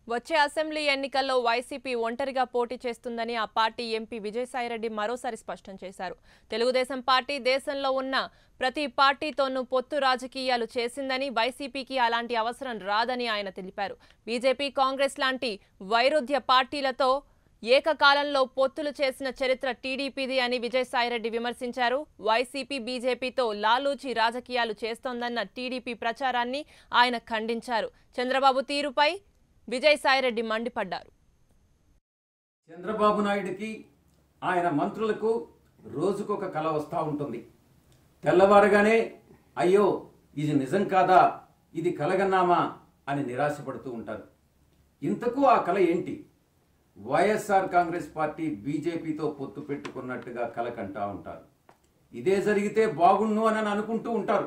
వచ్చే అసెంబ్లీ ఎన్నికల్లో వైసీపీ ఒంటరిగా పోటీ చేస్తుందని ఆ పార్టీ ఎంపీ విజయసాయిరెడ్డి మరోసారి స్పష్టం చేశారు తెలుగుదేశం పార్టీ దేశంలో ఉన్న ప్రతి పార్టీతోనూ పొత్తు రాజకీయాలు చేసిందని వైసీపీకి అలాంటి అవసరం రాదని ఆయన తెలిపారు బీజేపీ కాంగ్రెస్ లాంటి వైరుధ్య పార్టీలతో ఏకకాలంలో పొత్తులు చేసిన చరిత్ర టీడీపీది అని విజయసాయిరెడ్డి విమర్శించారు వైసీపీ బీజేపీతో లాలూచి రాజకీయాలు చేస్తోందన్న టీడీపీ ప్రచారాన్ని ఆయన ఖండించారు చంద్రబాబు తీరుపై విజయసాయిరెడ్డి మండిపడ్డారు చంద్రబాబు నాయుడికి ఆయన మంత్రులకు రోజుకొక కల వస్తూ ఉంటుంది తెల్లవారగానే అయ్యో ఇది నిజం కాదా ఇది కలగన్నామా అని నిరాశపడుతూ ఉంటారు ఇంతకు ఆ కల ఏంటి వైఎస్ఆర్ కాంగ్రెస్ పార్టీ బీజేపీతో పొత్తు పెట్టుకున్నట్టుగా కల కంటా ఉంటారు ఇదే జరిగితే బాగుండు అని అనుకుంటూ ఉంటారు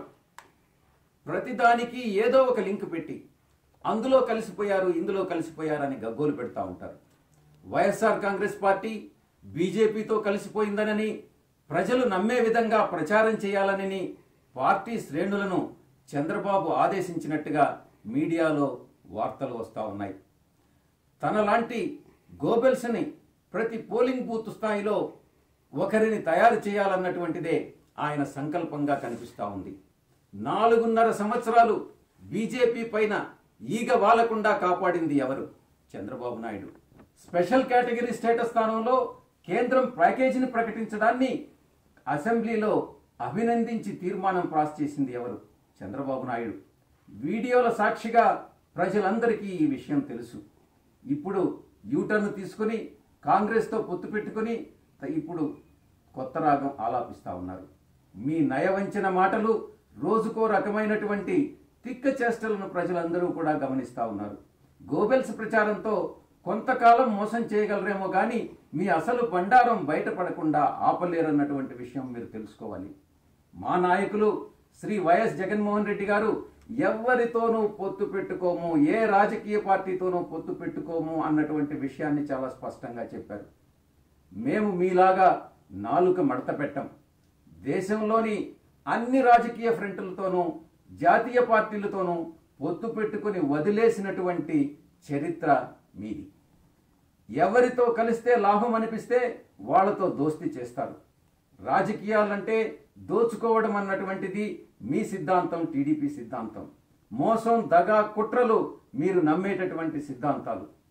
ప్రతిదానికి ఏదో ఒక లింక్ పెట్టి అందులో కలిసిపోయారు ఇందులో కలిసిపోయారని గగ్గోలు పెడతా ఉంటారు వైఎస్ఆర్ కాంగ్రెస్ పార్టీ బీజేపీతో కలిసిపోయిందనని ప్రజలు నమ్మే విధంగా ప్రచారం చేయాలనని పార్టీ శ్రేణులను చంద్రబాబు ఆదేశించినట్టుగా మీడియాలో వార్తలు వస్తూ ఉన్నాయి తనలాంటి గోబెల్స్ని ప్రతి పోలింగ్ బూత్ స్థాయిలో ఒకరిని తయారు చేయాలన్నటువంటిదే ఆయన సంకల్పంగా కనిపిస్తా ఉంది నాలుగున్నర సంవత్సరాలు బీజేపీ పైన ఈగ వాలకుండా కాపాడింది ఎవరు Chandrababu Naidu special category status స్థానంలో కేంద్రం ప్యాకేజీని ప్రకటించడాన్ని అసెంబ్లీలో అభినందించి తీర్మానం పాస్ చేసింది ఎవరు చంద్రబాబు నాయుడు వీడియోల సాక్షిగా ప్రజలందరికీ ఈ విషయం తెలుసు ఇప్పుడు యూటర్న్ తీసుకుని కాంగ్రెస్తో పొత్తు పెట్టుకుని త- ఇప్పుడు కొత్త రాగం ఆలాపిస్తా ఉన్నారు మీ నయవంచన మాటలు రోజుకో రకమైనటువంటి తిక్క చేష్టలను ప్రజలందరూ కూడా గమనిస్తా ఉన్నారు గోబెల్స్ ప్రచారంతో కొంతకాలం మోసం చేయగలరేమో కానీ మీ అసలు బండారం బయటపడకుండా ఆపలేరన్నటువంటి విషయం మీరు తెలుసుకోవాలి మా నాయకులు శ్రీ వైఎస్ జగన్మోహన్ రెడ్డి గారు ఎవరితోనూ పొత్తు పెట్టుకోము ఏ రాజకీయ పార్టీతోనూ పొత్తు పెట్టుకోము అన్నటువంటి విషయాన్ని చాలా స్పష్టంగా చెప్పారు మేము మీలాగా నాలుక మడత పెట్టం దేశంలోని అన్ని రాజకీయ ఫ్రంట్లతోనూ జాతీయ పార్టీలతోనూ పొత్తు పెట్టుకుని వదిలేసినటువంటి చరిత్ర మీది ఎవరితో కలిస్తే లాభం అనిపిస్తే వాళ్ళతో దోస్తి చేస్తారు రాజకీయాలంటే దోచుకోవడం అన్నటువంటిది మీ సిద్ధాంతం టీడీపీ సిద్ధాంతం మోసం దగా కుట్రలు మీరు నమ్మేటటువంటి సిద్ధాంతాలు